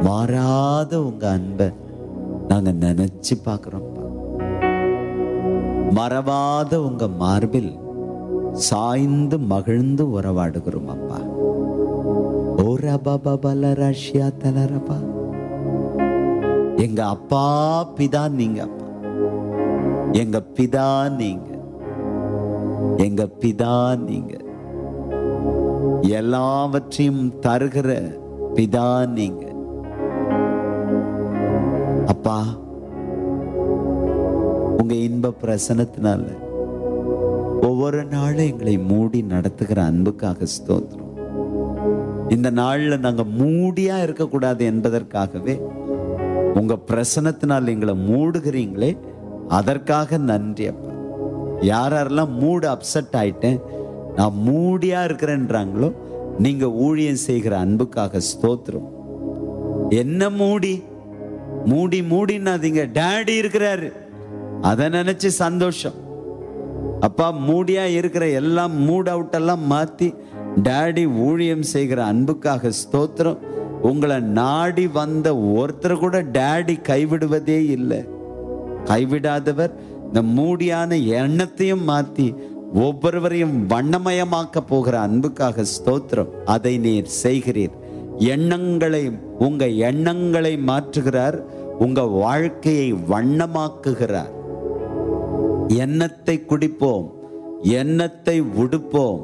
மாறாத உங்க அன்பை நாங்க நினைச்சு பார்க்கிறோம்ப்பா மறவாத உங்க மார்பில் சாய்ந்து மகிழ்ந்து உறவாடுகிறோம் அப்பா ஓ ரபா பபல ரஷ்யா தலரபா எங்க அப்பா பிதா நீங்க அப்பா எங்க பிதா நீங்க எங்க பிதா நீங்க எல்லாவற்றையும் தருகிற பிதா நீங்க அப்பா உங்க இன்ப பிரசனத்தினால ஒவ்வொரு நாளும் எங்களை மூடி நடத்துகிற அன்புக்காக ஸ்தோத்திரம் இந்த நாள்ல நாங்க மூடியா இருக்கக்கூடாது என்பதற்காகவே உங்க பிரசனத்தினால் எங்களை மூடுகிறீங்களே அதற்காக நன்றி அப்பா யார் யாரெல்லாம் மூடு அப்செட் ஆயிட்டேன் நான் மூடியா இருக்கிறேன்றாங்களோ நீங்க ஊழியம் செய்கிற அன்புக்காக ஸ்தோத்திரம் என்ன மூடி மூடி மூடினாதீங்க டேடி இருக்கிறாரு அதை நினைச்சு சந்தோஷம் அப்பா மூடியா இருக்கிற எல்லாம் மூட் அவுட் எல்லாம் மாத்தி டேடி ஊழியம் செய்கிற அன்புக்காக ஸ்தோத்திரம் உங்களை நாடி வந்த ஒருத்தர் கூட டேடி கைவிடுவதே இல்லை கைவிடாதவர் இந்த மூடியான எண்ணத்தையும் மாத்தி ஒவ்வொருவரையும் வண்ணமயமாக்க போகிற அன்புக்காக ஸ்தோத்திரம் அதை நீர் செய்கிறீர் எண்ணங்களை உங்க எண்ணங்களை மாற்றுகிறார் உங்க வாழ்க்கையை வண்ணமாக்குகிறார் எண்ணத்தை குடிப்போம் எண்ணத்தை உடுப்போம்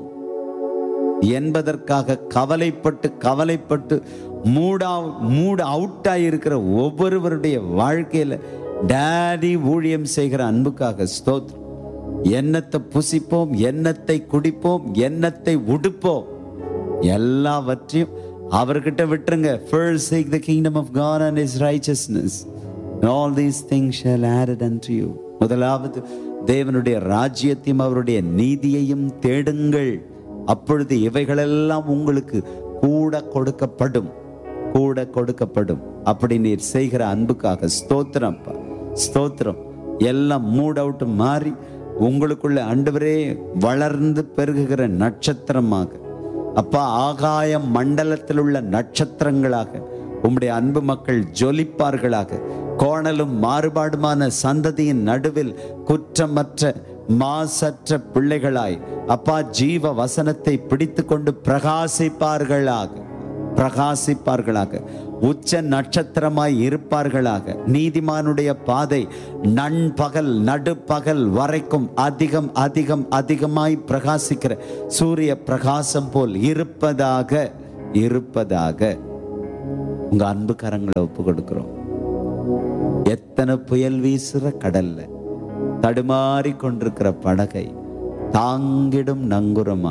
என்பதற்காக கவலைப்பட்டு கவலைப்பட்டு மூடா மூட் அவுட் ஆகியிருக்கிற ஒவ்வொருவருடைய வாழ்க்கையில டேடி ஊழியம் செய்கிற அன்புக்காக ஸ்தோத்திரம் எண்ணத்தை புசிப்போம் எண்ணத்தை குடிப்போம் எண்ணத்தை உடுப்போம் எல்லாவற்றையும் அவர்கிட்ட விட்டுருங்க first seek the kingdom of God and his righteousness and all these things shall added unto you முதலாவது தேவனுடைய ராஜ்யத்தையும் அவருடைய நீதியையும் தேடுங்கள் அப்பொழுது இவைகளெல்லாம் உங்களுக்கு கூட கொடுக்கப்படும் கூட கொடுக்கப்படும் அப்படி நீர் செய்கிற அன்புக்காக ஸ்தோத்திரம் அப்பா ஸ்தோத்திரம் எல்லாம் மூட் அவுட் மாறி உங்களுக்குள்ள ஆண்டவரே வளர்ந்து பெருகுகிற நட்சத்திரமாக அப்பா ஆகாய மண்டலத்தில் உள்ள நட்சத்திரங்களாக உம்முடைய அன்பு மக்கள் ஜொலிப்பார்களாக கோணலும் மாறுபாடுமான சந்ததியின் நடுவில் குற்றமற்ற மாசற்ற பிள்ளைகளாய் அப்பா ஜீவ வசனத்தை பிடித்து கொண்டு பிரகாசிப்பார்களாக பிரகாசிப்பார்களாக உச்ச நட்சத்திரமாய் இருப்பார்களாக நீதிமானுடைய பாதை நண்பகல் நடுப்பகல் வரைக்கும் அதிகம் அதிகம் அதிகமாய் பிரகாசிக்கிற சூரிய பிரகாசம் போல் இருப்பதாக இருப்பதாக உங்க அன்பு கரங்களை ஒப்பு கொடுக்கிறோம் எத்தனை புயல் வீசுற கடல்ல தடுமாறி கொண்டிருக்கிற படகை தாங்கிடும் நங்குரமா